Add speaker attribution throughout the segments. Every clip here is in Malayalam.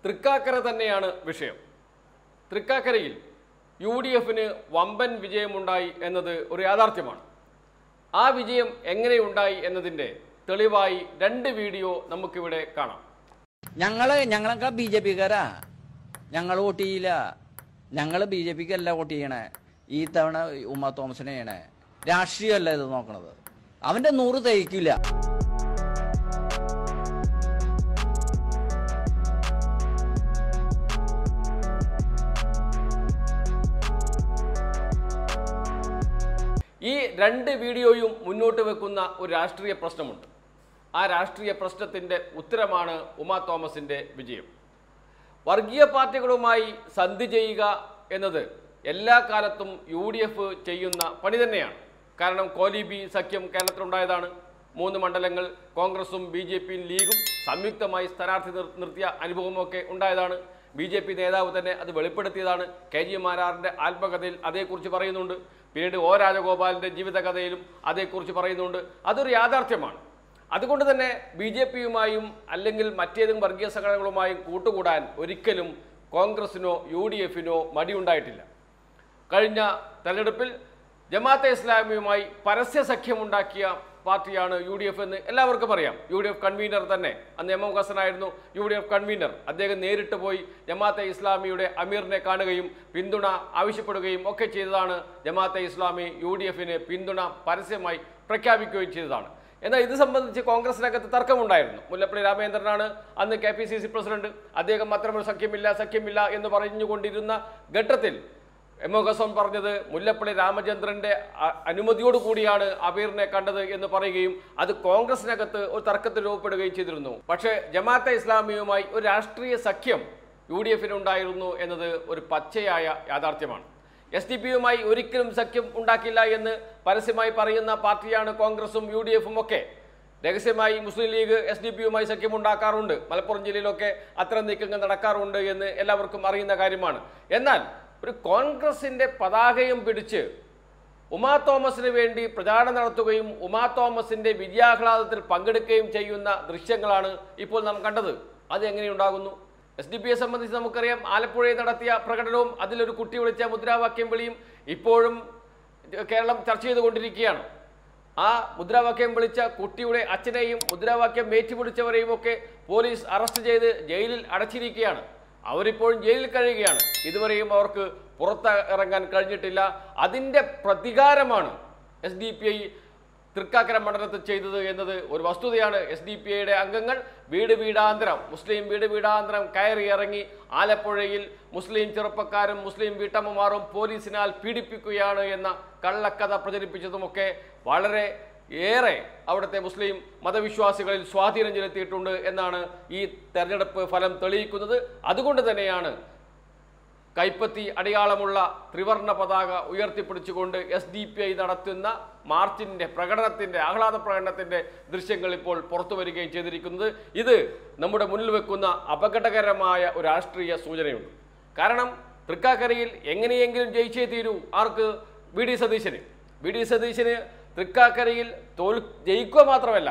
Speaker 1: തൃക്കാക്കര തന്നെയാണ് വിഷയം തൃക്കാക്കരയിൽ യു ഡി എഫിന് വമ്പൻ വിജയമുണ്ടായി എന്നത് ഒരു യാഥാർത്ഥ്യമാണ് ആ വിജയം എങ്ങനെയുണ്ടായി എന്നതിൻ്റെ തെളിവായി രണ്ട് വീഡിയോ നമുക്കിവിടെ കാണാം
Speaker 2: ഞങ്ങള് ഞങ്ങളൊക്കെ ബി ജെ പിക്കാരാ ഞങ്ങൾ വോട്ട് ചെയ്യില്ല ഞങ്ങൾ ബി ജെ പിക്ക് അല്ല വോട്ട് ചെയ്യണേ ഈ തവണ ഉമ്മ തോമസിനെയാണ് രാഷ്ട്രീയമല്ല ഇത് നോക്കണത് അവന്റെ നൂറ് തയ്ക്കില്ല
Speaker 1: ഈ രണ്ട് വീഡിയോയും മുന്നോട്ട് വെക്കുന്ന ഒരു രാഷ്ട്രീയ പ്രശ്നമുണ്ട് ആ രാഷ്ട്രീയ പ്രശ്നത്തിൻ്റെ ഉത്തരമാണ് ഉമാ തോമസിൻ്റെ വിജയം വർഗീയ പാർട്ടികളുമായി സന്ധി ചെയ്യുക എന്നത് എല്ലാ കാലത്തും യു ഡി എഫ് ചെയ്യുന്ന പണി തന്നെയാണ് കാരണം കോലിബി സഖ്യം കേരളത്തിലുണ്ടായതാണ് മൂന്ന് മണ്ഡലങ്ങൾ കോൺഗ്രസും ബി ജെ പിയും ലീഗും സംയുക്തമായി സ്ഥാനാർത്ഥി നിർ- നിർത്തിയ അനുഭവമൊക്കെ ഉണ്ടായതാണ് ബി ജെ പി നേതാവ് തന്നെ അത് വെളിപ്പെടുത്തിയതാണ് കെ ജി മാരാറിൻ്റെ ആത്മകഥയിൽ അതേക്കുറിച്ച് പറയുന്നുണ്ട് പിന്നീട് ഒ രാജഗോപാലിൻ്റെ ജീവിതകഥയിലും അതേക്കുറിച്ച് പറയുന്നുണ്ട് അതൊരു യാഥാർത്ഥ്യമാണ് അതുകൊണ്ട് തന്നെ ബി ജെ പിയുമായും അല്ലെങ്കിൽ മറ്റേതെങ്കിലും വർഗീയ സംഘടനകളുമായും കൂട്ടുകൂടാൻ ഒരിക്കലും കോൺഗ്രസിനോ യു ഡി എഫിനോ മടിയുണ്ടായിട്ടില്ല കഴിഞ്ഞ തെരഞ്ഞെടുപ്പിൽ ജമാഅത്തെ ഇസ്ലാമിയുമായി പരസ്യ സഖ്യമുണ്ടാക്കിയ പാർട്ടിയാണ് യു ഡി എഫ് എന്ന് എല്ലാവർക്കും അറിയാം യു ഡി എഫ് കൺവീനർ തന്നെ അന്ന് എം എം ഹസനായിരുന്നു യു ഡി എഫ് കൺവീനർ അദ്ദേഹം നേരിട്ട് പോയി ജമാഅത്തെ ഇസ്ലാമിയുടെ അമീറിനെ കാണുകയും പിന്തുണ ആവശ്യപ്പെടുകയും ഒക്കെ ചെയ്തതാണ് ജമാഅത്തെ ഇസ്ലാമി യു ഡി എഫിന് പിന്തുണ പരസ്യമായി പ്രഖ്യാപിക്കുകയും ചെയ്തതാണ് എന്നാൽ ഇത് സംബന്ധിച്ച് കോൺഗ്രസിനകത്ത് തർക്കമുണ്ടായിരുന്നു മുല്ലപ്പള്ളി രാമചന്ദ്രനാണ് അന്ന് K P C C president അദ്ദേഹം അത്തരമൊരു സഖ്യമില്ല സഖ്യമില്ല എന്ന് പറഞ്ഞുകൊണ്ടിരുന്ന ഘട്ടത്തിൽ എം ഒ ഹസൻ പറഞ്ഞത് മുല്ലപ്പള്ളി രാമചന്ദ്രന്റെ അ- അനുമതിയോട് കൂടിയാണ് അബീറിനെ കണ്ടത് എന്ന് പറയുകയും അത് കോൺഗ്രസിനകത്ത് ഒരു തർക്കത്തിൽ രൂപപ്പെടുകയും ചെയ്തിരുന്നു പക്ഷേ ജമാഅത്തെ ഇസ്ലാമിയുമായി ഒരു രാഷ്ട്രീയ സഖ്യം യു ഡി എഫിനുണ്ടായിരുന്നു എന്നത് ഒരു പച്ചയായ യാഥാർത്ഥ്യമാണ് എസ് ഡി പിയുമായി ഒരിക്കലും സഖ്യം ഉണ്ടാക്കില്ല എന്ന് പരസ്യമായി പറയുന്ന പാർട്ടിയാണ് കോൺഗ്രസും യു ഡി എഫും ഒക്കെ രഹസ്യമായി മുസ്ലിം ലീഗ് എസ് ഡി പിയുമായി സഖ്യം ഉണ്ടാക്കാറുണ്ട് മലപ്പുറം ജില്ലയിലൊക്കെ അത്തരം നീക്കങ്ങൾ നടക്കാറുണ്ട് എന്ന് എല്ലാവർക്കും അറിയുന്ന കാര്യമാണ് എന്നാൽ ഒരു കോൺഗ്രസിന്റെ പതാകയും പിടിച്ച് ഉമാ തോമസിന് വേണ്ടി പ്രചാരണം നടത്തുകയും ഉമാ തോമസിന്റെ വിജയാഹ്ലാദത്തിൽ പങ്കെടുക്കുകയും ചെയ്യുന്ന ദൃശ്യങ്ങളാണ് ഇപ്പോൾ നാം കണ്ടത് അത് എങ്ങനെയുണ്ടാകുന്നു എസ് ഡി പിയെ സംബന്ധിച്ച് നമുക്കറിയാം ആലപ്പുഴയിൽ നടത്തിയ പ്രകടനവും അതിലൊരു കുട്ടി വിളിച്ച മുദ്രാവാക്യം വിളിയും ഇപ്പോഴും കേരളം ചർച്ച ചെയ്തുകൊണ്ടിരിക്കുകയാണ് ആ മുദ്രാവാക്യം വിളിച്ച കുട്ടിയുടെ അച്ഛനെയും മുദ്രാവാക്യം ഏറ്റുപിടിച്ചവരെയും ഒക്കെ പോലീസ് അറസ്റ്റ് ചെയ്ത് ജയിലിൽ അടച്ചിരിക്കുകയാണ് അവരിപ്പോഴും ജയിലിൽ കഴിയുകയാണ് ഇതുവരെയും അവർക്ക് പുറത്ത് ഇറങ്ങാൻ കഴിഞ്ഞിട്ടില്ല അതിൻ്റെ പ്രതികാരമാണ് S D P I Thrikkakara മണ്ഡലത്തിൽ ചെയ്തത് എന്നത് ഒരു വസ്തുതയാണ് എസ് ഡി പി ഐയുടെ അംഗങ്ങൾ വീട് വീടാന്തരം മുസ്ലിം വീട് വീടാന്തരം കയറി ഇറങ്ങി ആലപ്പുഴയിൽ മുസ്ലിം ചെറുപ്പക്കാരും മുസ്ലിം വീട്ടമ്മമാരും പോലീസിനാൽ പീഡിപ്പിക്കുകയാണ് എന്ന കള്ളക്കഥ പ്രചരിപ്പിച്ചതുമൊക്കെ വളരെ ഏറെ അവിടുത്തെ മുസ്ലിം മതവിശ്വാസികളിൽ സ്വാധീനം ചെലുത്തിയിട്ടുണ്ട് എന്നാണ് ഈ തെരഞ്ഞെടുപ്പ് ഫലം തെളിയിക്കുന്നത് അതുകൊണ്ട് തന്നെയാണ് കൈപ്പത്തി അടയാളമുള്ള ത്രിവർണ പതാക ഉയർത്തിപ്പിടിച്ചുകൊണ്ട് എസ് ഡി പി ഐ നടത്തുന്ന മാർച്ചിന്റെ പ്രകടനത്തിന്റെ ആഹ്ലാദ പ്രകടനത്തിന്റെ ദൃശ്യങ്ങൾ ഇപ്പോൾ പുറത്തു വരികയും ചെയ്തിരിക്കുന്നത് ഇത് നമ്മുടെ മുന്നിൽ വെക്കുന്ന അപകടകരമായ ഒരു രാഷ്ട്രീയ സൂചനയുണ്ട് കാരണം തൃക്കാക്കരയിൽ എങ്ങനെയെങ്കിലും ജയിച്ചേ തീരൂ ആർക്ക് വി ഡി സതീശന് വി ഡി സതീശന് തൃക്കാക്കരയിൽ തോൽ ജയിക്കുക മാത്രമല്ല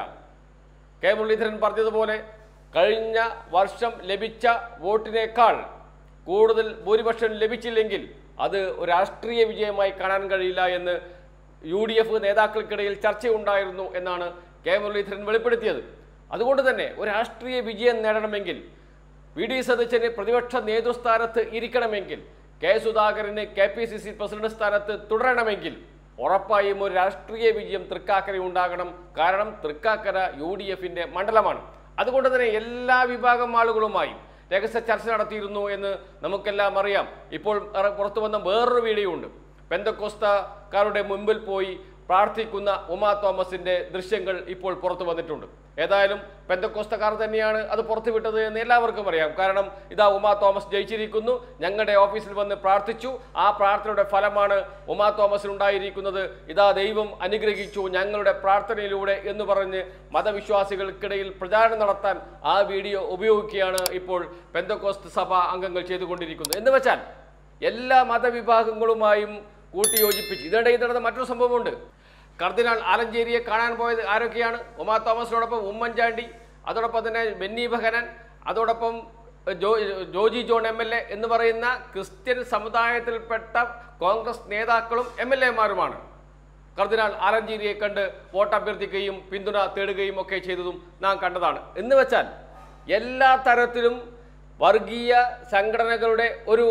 Speaker 1: കെ മുരളീധരൻ പറഞ്ഞതുപോലെ കഴിഞ്ഞ വർഷം ലഭിച്ച വോട്ടിനേക്കാൾ കൂടുതൽ ഭൂരിപക്ഷം ലഭിച്ചില്ലെങ്കിൽ അത് ഒരു രാഷ്ട്രീയ വിജയമായി കാണാൻ കഴിയില്ല എന്ന് യു ഡി എഫ് നേതാക്കൾക്കിടയിൽ ചർച്ചയുണ്ടായിരുന്നു എന്നാണ് കെ മുരളീധരൻ വെളിപ്പെടുത്തിയത് അതുകൊണ്ട് തന്നെ ഒരു രാഷ്ട്രീയ വിജയം നേടണമെങ്കിൽ വി ഡി സതീശന് പ്രതിപക്ഷ നേതൃസ്ഥാനത്ത് ഇരിക്കണമെങ്കിൽ കെ സുധാകരന് K P C C president സ്ഥാനത്ത് തുടരണമെങ്കിൽ ഉറപ്പായും ഒരു രാഷ്ട്രീയ വിജയം തൃക്കാക്കര ഉണ്ടാകണം കാരണം തൃക്കാക്കര യു ഡി എഫിന്റെ മണ്ഡലമാണ് അതുകൊണ്ട് തന്നെ എല്ലാ വിഭാഗം ആളുകളുമായും രഹസ്യ ചർച്ച നടത്തിയിരുന്നു എന്ന് നമുക്കെല്ലാം അറിയാം ഇപ്പോൾ ഇറ- പുറത്തു വന്ന വേറൊരു വീഡിയോ ഉണ്ട് പെന്തക്കോസ്തക്കാരുടെ മുമ്പിൽ പോയി പ്രാർത്ഥിക്കുന്ന ഉമാ തോമസിന്റെ ദൃശ്യങ്ങൾ ഇപ്പോൾ പുറത്തു വന്നിട്ടുണ്ട് ഏതായാലും പെന്തക്കോസ്തക്കാർ തന്നെയാണ് അത് പുറത്തുവിട്ടത് എന്ന് എല്ലാവർക്കും അറിയാം കാരണം ഇതാ ഉമാ തോമസ് ജയിച്ചിരിക്കുന്നു ഞങ്ങളുടെ ഓഫീസിൽ വന്ന് പ്രാർത്ഥിച്ചു ആ പ്രാർത്ഥനയുടെ ഫലമാണ് ഉമാ തോമസിന് ഉണ്ടായിരിക്കുന്നത് ഇതാ ദൈവം അനുഗ്രഹിച്ചു ഞങ്ങളുടെ പ്രാർത്ഥനയിലൂടെ എന്ന് പറഞ്ഞ് മതവിശ്വാസികൾക്കിടയിൽ പ്രചാരണം നടത്താൻ ആ വീഡിയോ ഉപയോഗിക്കുകയാണ് ഇപ്പോൾ പെന്തക്കോസ്ത് സഭ അംഗങ്ങൾ ചെയ്തുകൊണ്ടിരിക്കുന്നത് എന്ന് വെച്ചാൽ എല്ലാ മതവിഭാഗങ്ങളുമായും കൂട്ടിയോജിപ്പിച്ച് ഇതിനിടയിൽ നടന്ന മറ്റൊരു സംഭവമുണ്ട് കർദിനാൾ ആലഞ്ചേരിയെ കാണാൻ പോയത് ആരൊക്കെയാണ് ഉമാ തോമസിനോടൊപ്പം ഉമ്മൻചാണ്ടി അതോടൊപ്പം തന്നെ ബെന്നി ബഹനൻ അതോടൊപ്പം ജോ Joji John M L A എന്ന് പറയുന്ന ക്രിസ്ത്യൻ സമുദായത്തിൽപ്പെട്ട കോൺഗ്രസ് നേതാക്കളും എം എൽ എമാരുമാണ് കർദിനാൾ ആലഞ്ചേരിയെ കണ്ട് വോട്ട് അഭ്യർത്ഥിക്കുകയും പിന്തുണ തേടുകയും ഒക്കെ ചെയ്തതും നാം കണ്ടതാണ് എന്ന് വെച്ചാൽ എല്ലാ തരത്തിലും വർഗീയ സംഘടനകളുടെ ഒരു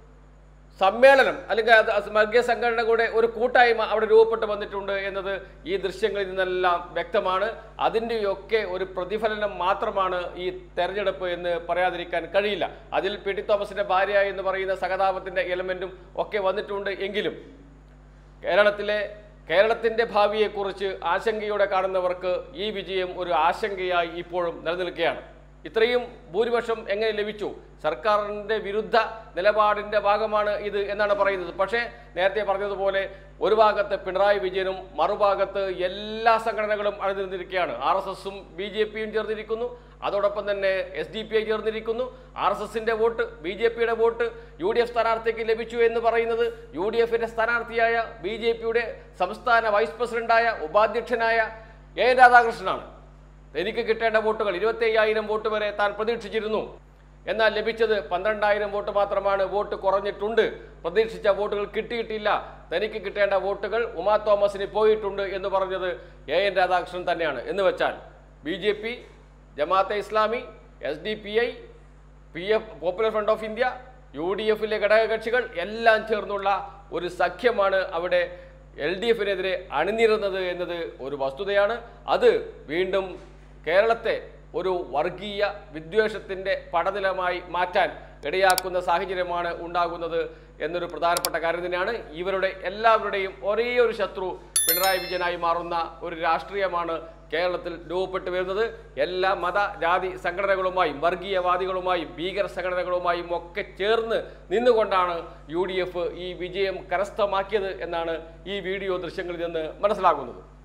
Speaker 1: സമ്മേളനം അല്ലെങ്കിൽ അത് അത് വർഗീയ സംഘടനകളുടെ ഒരു കൂട്ടായ്മ അവിടെ രൂപപ്പെട്ട് വന്നിട്ടുണ്ട് എന്നത് ഈ ദൃശ്യങ്ങളിൽ നിന്നെല്ലാം വ്യക്തമാണ് അതിൻ്റെയൊക്കെ ഒരു പ്രതിഫലനം മാത്രമാണ് ഈ തെരഞ്ഞെടുപ്പ് എന്ന് പറയാതിരിക്കാൻ കഴിയില്ല അതിൽ പി ടി തോമസിന്റെ ഭാര്യ എന്ന് പറയുന്ന സഹതാപത്തിന്റെ എലമെന്റും ഒക്കെ വന്നിട്ടുണ്ട് എങ്കിലും കേരളത്തിലെ കേരളത്തിന്റെ ഭാവിയെക്കുറിച്ച് ആശങ്കയോടെ കാണുന്നവർക്ക് ഈ വിജയം ഒരു ആശങ്കയായി ഇപ്പോഴും നിലനിൽക്കുകയാണ് ഇത്രയും ഭൂരിപക്ഷം എങ്ങനെ ലഭിച്ചു സർക്കാരിന്റെ വിരുദ്ധ നിലപാടിന്റെ ഭാഗമാണ് ഇത് എന്നാണ് പറയുന്നത് പക്ഷേ നേരത്തെ പറഞ്ഞതുപോലെ ഒരു ഭാഗത്ത് പിണറായി വിജയനും മറുഭാഗത്ത് എല്ലാ സംഘടനകളും അണിനിരന്നിരിക്കുകയാണ് ആർ എസ് എസും ബി ജെ പിയും ചേർന്നിരിക്കുന്നു അതോടൊപ്പം തന്നെ എസ് ഡി പി ഐ ചേർന്നിരിക്കുന്നു ആർ എസ് എസിന്റെ വോട്ട് ബി ജെ പിയുടെ വോട്ട് യു ഡി എഫ് സ്ഥാനാർത്ഥിക്ക് ലഭിച്ചു എന്ന് പറയുന്നത് യു ഡി എഫിന്റെ സ്ഥാനാർത്ഥിയായ ബി ജെ പിയുടെ സംസ്ഥാന വൈസ് പ്രസിഡന്റായ ഉപാധ്യക്ഷനായ എ എൻ രാധാകൃഷ്ണനാണ് എനിക്ക് കിട്ടേണ്ട വോട്ടുകൾ ഇരുപത്തി അയ്യായിരം വോട്ട് വരെ താൻ പ്രതീക്ഷിച്ചിരുന്നു എന്നാൽ ലഭിച്ചത് പന്ത്രണ്ടായിരം വോട്ട് മാത്രമാണ് വോട്ട് കുറഞ്ഞിട്ടുണ്ട് പ്രതീക്ഷിച്ച വോട്ടുകൾ കിട്ടിയിട്ടില്ല തനിക്ക് കിട്ടേണ്ട വോട്ടുകൾ ഉമാ തോമസിന് പോയിട്ടുണ്ട് എന്ന് പറഞ്ഞത് എ എൻ രാധാകൃഷ്ണൻ തന്നെയാണ് എന്ന് വെച്ചാൽ B J P Jamaat-e Islami S D P I P F popular front of India U D എഫിലെ ഘടകകക്ഷികൾ എല്ലാം ചേർന്നുള്ള ഒരു സഖ്യമാണ് അവിടെ എൽ ഡി എഫിനെതിരെ അണിനിരുന്നത് എന്നത് ഒരു വസ്തുതയാണ് അത് വീണ്ടും കേരളത്തെ ഒരു വർഗീയ വിദ്വേഷത്തിൻ്റെ പടനിലമായി മാറ്റാൻ ഇടയാക്കുന്ന സാഹചര്യമാണ് ഉണ്ടാകുന്നത് എന്നൊരു പ്രധാനപ്പെട്ട കാര്യം തന്നെയാണ് ഇവരുടെ എല്ലാവരുടെയും ഒരേ ഒരു ശത്രു പിണറായി വിജയനായി മാറുന്ന ഒരു രാഷ്ട്രീയമാണ് കേരളത്തിൽ രൂപപ്പെട്ടു വരുന്നത് എല്ലാ മത ജാതി സംഘടനകളുമായും വർഗീയവാദികളുമായും ഭീകര സംഘടനകളുമായും ഒക്കെ ചേർന്ന് നിന്നുകൊണ്ടാണ് യു ഡി എഫ് ഈ വിജയം കരസ്ഥമാക്കിയത് എന്നാണ് ഈ വീഡിയോ ദൃശ്യങ്ങളിൽ നിന്ന് മനസ്സിലാകുന്നത്